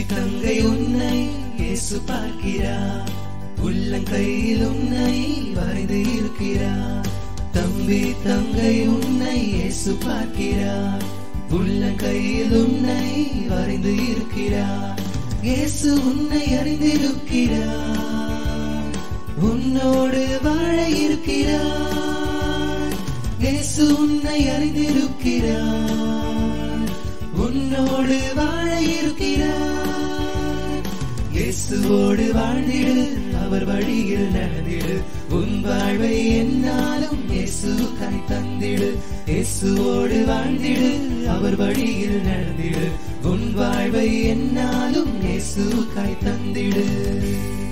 தங்கை உன்னை இயேசு பார்க்கிறார் உள்ளங்கையில் உன்னை வரைந்து இருக்கிறார் தம்பி தங்கை உன்னை இயேசு பார்க்கிறார் உள்ளங்கையில் உன்னை வரைந்து இருக்கிறார் இயேசு உன்னை அறிந்திருக்கிறார் உன்னோடு வாழ இருக்கிறார் இயேசு உன்னை அறிந்திருக்கிறார் உன்னோடு வாழ இருக்கிறார் இயேசுவோடு வாழ்ந்திடு அவர் வழியில் நடந்திடு உன் வாழ்வை என்னாலும் இயேசு கை தந்திடு இயேசுவோடு வாழ்ந்திடு அவர் வழியில் நடந்திடு உன் வாழ்வை என்னாலும் இயேசு கை தந்திடு